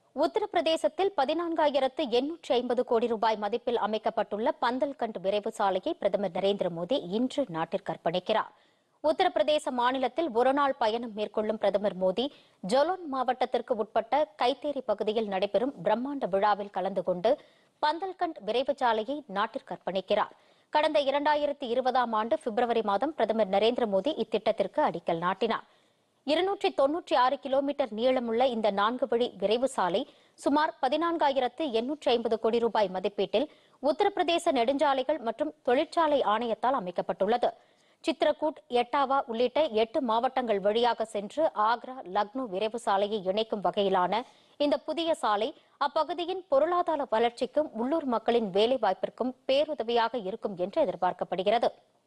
உத்தரப்பிரதேசத்தில் பதினான்காயிரத்து எண்ணூற்றி ஐம்பது கோடி ரூபாய் மதிப்பில் அமைக்கப்பட்டுள்ள பந்தல்கண்ட் விரைவு சாலையை பிரதமர் நரேந்திர மோடி இன்று நாட்டிற்கு அர்ப்பணிக்கிறார் உத்தரப்பிரதேச மாநிலத்தில் ஒருநாள் பயணம் மேற்கொள்ளும் பிரதமர் மோடி ஜொலோன் மாவட்டத்திற்கு உட்பட்ட கைத்தேரி பகுதியில் நடைபெறும் பிரம்மாண்ட விழாவில் கலந்து கொண்டு பந்தல்கண்ட் விரைவு சாலையை நாட்டிற்கு அர்ப்பணிக்கிறார் கடந்த இரண்டாயிரத்தி இருபதாம் ஆண்டு பிப்ரவரி மாதம் பிரதமர் நரேந்திர மோடி இத்திட்டத்திற்கு அடிக்கல் நாட்டினார் இருநூற்றி தொன்னூற்றி ஆறு கிலோமீட்டர் நீளமுள்ள இந்த நான்கு வழி விரைவு சாலை சுமார் பதினான்காயிரத்து எண்ணூற்றி ஐம்பது கோடி ரூபாய் மதிப்பீட்டில் உத்தரப்பிரதேச நெடுஞ்சாலைகள் மற்றும் தொழிற்சாலை ஆணையத்தால் அமைக்கப்பட்டுள்ளது சித்ரகூட் எட்டாவா உள்ளிட்ட எட்டு மாவட்டங்கள் வழியாக சென்று ஆக்ரா லக்னோ விரைவு சாலையை இணைக்கும் வகையிலான இந்த புதிய சாலை அப்பகுதியின் பொருளாதார வளர்ச்சிக்கும் உள்ளூர் மக்களின் வேலைவாய்ப்பிற்கும் பேருதவியாக இருக்கும் என்று எதிர்பார்க்கப்படுகிறது